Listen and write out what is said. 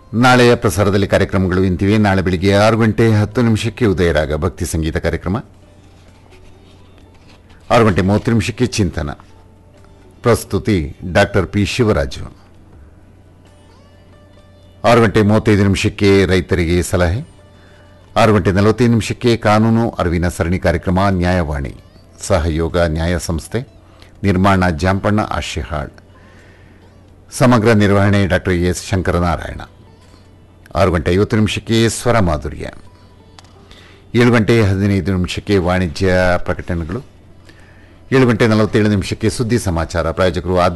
ನಾಳೆಯ ಪ್ರಸಾರದಲ್ಲಿ ಕಾರ್ಯಕ್ರಮಗಳು ಇಂತಿವೆ ನಾಳೆ ಬೆಳಿಗ್ಗೆ ಆರು ಗಂಟೆ ಹತ್ತು ನಿಮಿಷಕ್ಕೆ ಉದಯರಾಗ ಭಕ್ತಿ ಸಂಗೀತ ಕಾರ್ಯಕ್ರಮ ಆರು ಗಂಟೆ ಮೂವತ್ತು ನಿಮಿಷಕ್ಕೆ ಚಿಂತನ ಪ್ರಸ್ತುತಿ ಡಾಕ್ಟರ್ ಪಿ ಶಿವರಾಜು ಆರು ಗಂಟೆ ಮೂವತ್ತೈದು ನಿಮಿಷಕ್ಕೆ ರೈತರಿಗೆ ಸಲಹೆ ಆರು ಗಂಟೆ ನಲವತ್ತೈದು ನಿಮಿಷಕ್ಕೆ ಕಾನೂನು ಅರಿವಿನ ಸರಣಿ ಕಾರ್ಯಕ್ರಮ ನ್ಯಾಯವಾಣಿ ಸಹಯೋಗ ನ್ಯಾಯ ಸಂಸ್ಥೆ ನಿರ್ಮಾಣ ಜಾಂಪಣ್ಣ ಆಶಿಹಾಳ್ ಸಮಗ್ರ ನಿರ್ವಹಣೆ ಡಾಕ್ಟರ್ ಎಸ್ ಶಂಕರನಾರಾಯಣ ಆರು ಗಂಟೆ ಐವತ್ತು ನಿಮಿಷಕ್ಕೆ ಸ್ವರ ಮಾಧುರ್ಯ ಏಳು ಗಂಟೆ ಹದಿನೈದು ನಿಮಿಷಕ್ಕೆ ವಾಣಿಜ್ಯ ಪ್ರಕಟಣೆಗಳು ಏಳು ಗಂಟೆ ನಲವತ್ತೇಳು ನಿಮಿಷಕ್ಕೆ ಸುದ್ದಿ ಸಮಾಚಾರ ಪ್ರಾಯೋಜಕರು